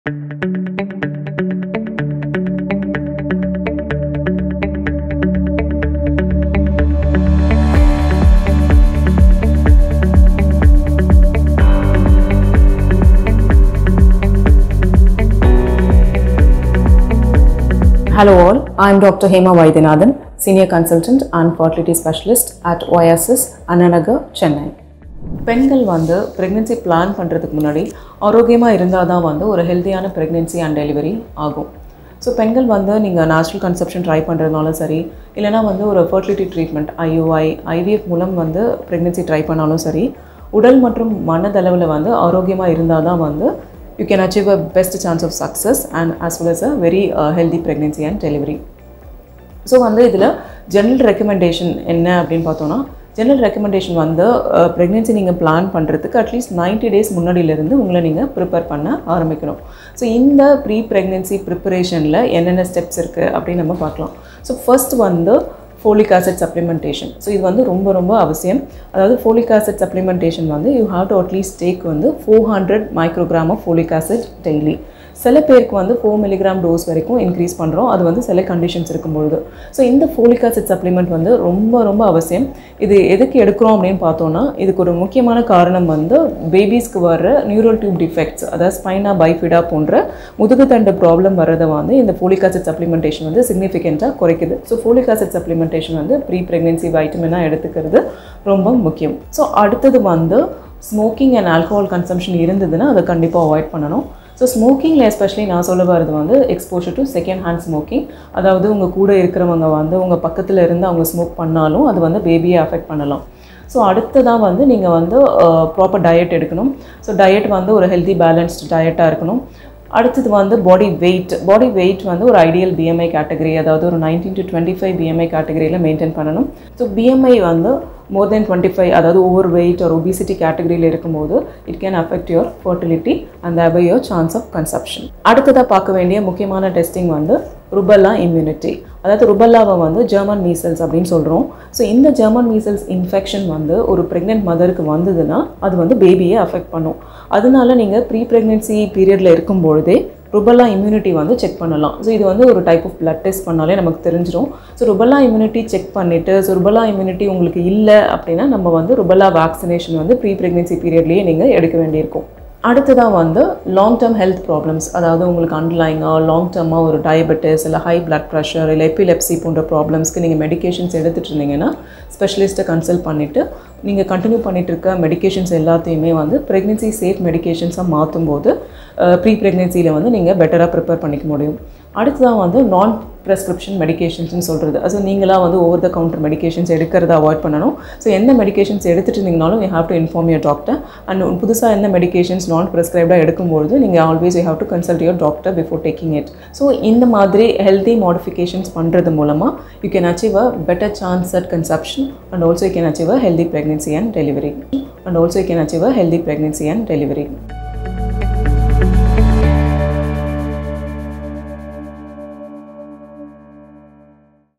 Hello all, I am Dr. Hema Vaidyanathan, Senior Consultant and Fertility Specialist at Oasis, Ananagar, Chennai. பெண்கள் வந்து pregnancy plan பண்ணுறதுக்கு முன்னாடி ஆரோக்கியமாக இருந்தால் தான் வந்து ஒரு ஹெல்த்தியான ப்ரெக்னென்சி அண்ட் டெலிவரி ஆகும் ஸோ பெண்கள் வந்து நீங்கள் நேச்சுரல் கன்செப்ஷன் ட்ரை பண்ணுறதுனாலும் சரி இல்லைனா வந்து ஒரு ஃபர்டிலிட்டி ட்ரீட்மெண்ட் ஐயுஐ ஐவிஎஃப் மூலம் வந்து ப்ரெக்னென்சி ட்ரை பண்ணாலும் சரி உடல் மற்றும் மனதளவில் வந்து ஆரோக்கியமாக இருந்தால் தான் வந்து you can achieve a best chance of success and as well as a very uh, healthy pregnancy and delivery so வந்து இதில் ஜென்ரல் ரெக்கமெண்டேஷன் என்ன அப்படின்னு பார்த்தோன்னா ஜென்ரல் ரெக்கமெண்டேஷன் வந்து ப்ரெக்னென்சி நீங்கள் பிளான் பண்ணுறதுக்கு அட்லீஸ்ட் நைன்ட்டி டேஸ் முன்னாடியிலேருந்து உங்களை நீங்கள் ப்ரிப்பேர் பண்ண ஆரம்பிக்கணும் ஸோ இந்த ப்ரீ ப்ரெக்னென்சி ப்ரிப்பரேஷனில் என்னென்ன ஸ்டெப்ஸ் இருக்குது அப்படின்னு நம்ம பார்க்கலாம் ஸோ ஃபர்ஸ்ட் வந்து ஃபோலிக் ஆசிட் சப்ளிமெண்டேஷன் ஸோ இது வந்து ரொம்ப ரொம்ப அவசியம் அதாவது ஃபோலிக் ஆசிட் சப்ளிமெண்டேஷன் வந்து you have to at least take வந்து four hundred microgram of folic acid daily சில பேருக்கு வந்து ஃபோர் மில்லிகிராம் டோஸ் வரைக்கும் இன்க்ரீஸ் பண்ணுறோம் அது வந்து சில கண்டிஷன்ஸ் இருக்கும்பொழுது ஸோ இந்த ஃபோலிக் ஆசிட் சப்ளிமெண்ட் வந்து ரொம்ப ரொம்ப அவசியம் இது எதுக்கு எடுக்கிறோம் அப்படின்னு பார்த்தோன்னா இதுக்கு ஒரு முக்கியமான காரணம் வந்து பேபிஸ்க்கு வர்ற நியூரல் டியூப் டிஃபெக்ட்ஸ் அதாவது ஸ்பைனா பைஃபிடா போன்ற முதுகுத்தண்டு ப்ராப்ளம் வர்றதை வந்து இந்த ஃபோலிக் ஆசிட் சப்ளிமெண்டேஷன் வந்து சிக்னிஃபிகண்ட்டாக குறைக்குது ஸோ ஃபோலிக் ஆசிட் சப்ளிமெண்டேஷன் வந்து ப்ரீ ப்ரெக்னென்சி வைட்டமினாக எடுத்துக்கிறது ரொம்ப முக்கியம் ஸோ அடுத்தது வந்து ஸ்மோக்கிங் அண்ட் ஆல்கோஹால் கன்சம்ஷன் இருந்ததுன்னா அதை கண்டிப்பாக அவாய்ட் பண்ணணும் ஸோ ஸ்மோக்கிங்கில் எஸ்பெஷலி நான் சொல்ல வரது வந்து exposure to second hand smoking அதாவது உங்கள் கூட இருக்கிறவங்க வந்து உங்கள் பக்கத்தில் இருந்து அவங்க ஸ்மோக் பண்ணாலும் அது வந்து பேபியை அஃபெக்ட் பண்ணலாம் ஸோ அடுத்ததாக வந்து நீங்கள் வந்து ப்ராப்பர் டயட் எடுக்கணும் ஸோ டயட் வந்து ஒரு ஹெல்த்தி பேலன்ஸ்டு டயட்டாக இருக்கணும் அடுத்தது வந்து பாடி வெயிட் பாடி வெயிட் வந்து ஒரு ஐடியல் பிஎம்ஐ கேட்டகரி அதாவது ஒரு nineteen to twenty five BMI கேட்டகரியில் மெயின்டைன் பண்ணணும் ஸோ பிஎம்ஐ வந்து மோர் தென் டுவெண்ட்டி ஃபைவ் அதாவது ஓவர் வெயிட் ஒரு ஒபிசிட்டி கேட்டகரியில் இருக்கும்போது it can affect your fertility and அபை யோர் சான்ஸ் ஆஃப் கன்சப்ஷன் அடுத்ததாக பார்க்க வேண்டிய முக்கியமான டெஸ்டிங் வந்து ருபல்லா இம்யூனிட்டி அதாவது ருபல்லாவை வந்து ஜெர்மன் மீசல்ஸ் அப்படின்னு சொல்கிறோம் ஸோ இந்த ஜெர்மன் மீசல்ஸ் இன்ஃபெக்ஷன் வந்து ஒரு ப்ரெக்னென்ட் மதருக்கு வந்ததுன்னா அது வந்து பேபியை அஃபெக்ட் பண்ணும் அதனால நீங்கள் ப்ரீ ப்ரெக்னென்சி பீரியடில் இருக்கும்பொழுதே ருபல்லா இம்யூனிட்டி வந்து செக் பண்ணலாம் ஸோ இது வந்து ஒரு டைப் ஆஃப் பிளட் டெஸ்ட் பண்ணாலே நமக்கு தெரிஞ்சிடும் ஸோ ருபல்லா இம்யூனிட்டி செக் பண்ணிவிட்டு ஸோ ருபல்லா இம்யூனிட்டி உங்களுக்கு இல்லை அப்படின்னா நம்ம வந்து ருபல்லா வேக்சினேஷன் வந்து ப்ரீ ப்ரெக்னென்சி பீரியட்லேயே நீங்கள் எடுக்க வேண்டியிருக்கும் அடுத்ததாக வந்து லாங் டேர்ம் ஹெல்த் ப்ராப்ளம்ஸ் அதாவது உங்களுக்கு அண்டர்லைனாக லாங் டேர்மாக ஒரு டயபெட்டிஸ் இல்லை ஹை பிளட் ப்ரெஷர் இல்லை எப்பிலெப்சி போன்ற ப்ராப்ளம்ஸ்க்கு நீங்கள் மெடிகேஷன்ஸ் எடுத்துகிட்டு இருந்தீங்கன்னா ஸ்பெஷலிஸ்ட்டை கன்சல்ட் பண்ணிவிட்டு நீங்கள் கண்டினியூ பண்ணிகிட்டு இருக்க மெடிகேஷன்ஸ் எல்லாத்தையுமே வந்து ப்ரெக்னென்சி சேஃப் மெடிகேஷன்ஸாக மாற்றும் போது ப்ரீ ப்ரெக்னென்சியில் வந்து நீங்கள் பெட்டராக ப்ரிப்பேர் பண்ணிக்க முடியும் அடுத்ததாக வந்து நான் ப்ரெஸ்கிரிப்ஷன் மெடிகேஷன்ஸ்னு சொல்கிறது அது நீங்களாக வந்து ஓவர் த கவுண்டர் மெடிகேஷன்ஸ் எடுக்கிறத அவாய்ட் பண்ணணும் ஸோ எந்த மெடிகேஷன்ஸ் எடுத்துகிட்டு இருந்தீங்கனாலும் you have to inform your doctor and புதுசாக எந்த மெடிகேஷன்ஸ் நான் ப்ரெஸ்கிரைப்டாக எடுக்கும்போது நீங்கள் always you have to consult your doctor before taking it so இந்த மாதிரி ஹெல்த்தி மாடிஃபிகேஷன்ஸ் பண்ணுறது மூலமாக you can achieve a better chance at conception and also you can achieve a healthy pregnancy and delivery and also you can achieve a healthy pregnancy and delivery